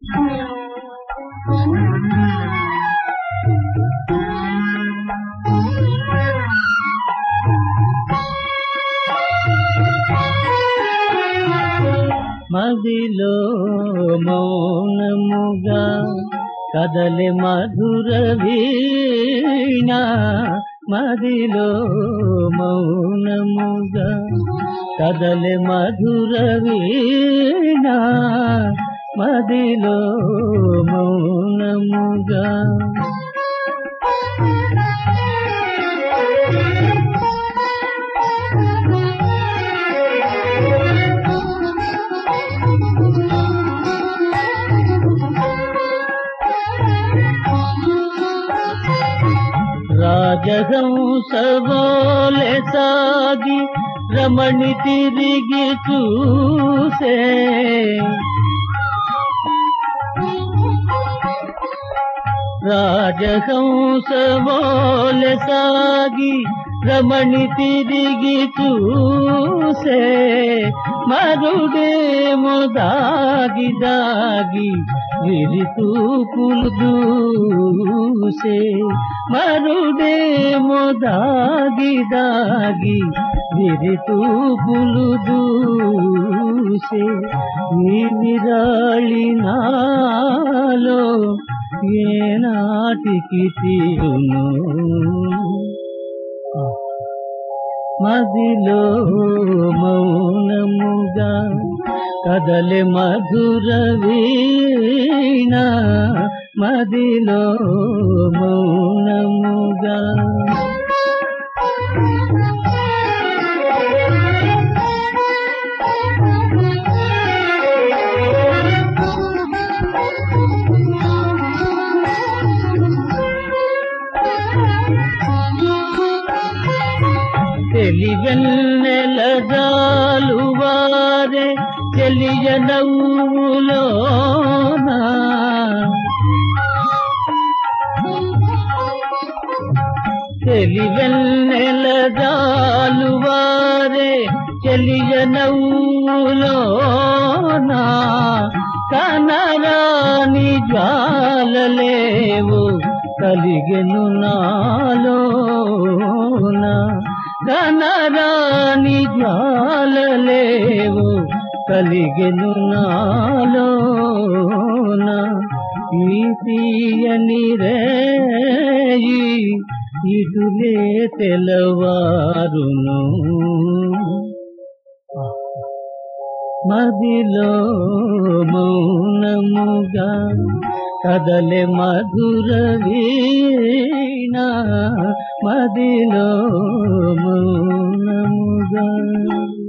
మదిలో మౌనముగా కదలి మధుర వీణ మదిలో మౌనముగా కదలి మధుర వీణ మదిలో మౌనముగా రాజహంసవోలె సాగి రమణి తిరిగి చూసే రాజహంసవోలె సాగి రమణి తిరిగి చూసే మరుడేమో దాగి దాగి విరితూపులు దూసే మరుడేమో దాగి దాగి విరితూపులు దూసే ఈ నిరాళి నాలో ఏనాటికి తీరును మదిలో మౌనముగా కదలి మధుర వీణ మదిలో మౌనముగా తెలివెన్నెల జాలువారే తెలియ నవ్వులోనా తెలివెన్నెల జాలువారే తెలియ నవ్వులోనా కనరాని జ్వాలలేవు కలిగెను నాలోన కనరాని జ్వాలలేవు కలిగెను నాలోన ఈ తీయని రేయి ఇటులే తెలవారును మదిలో మౌనముగా కదలె మధుర వీణ మదిలో మౌనముగా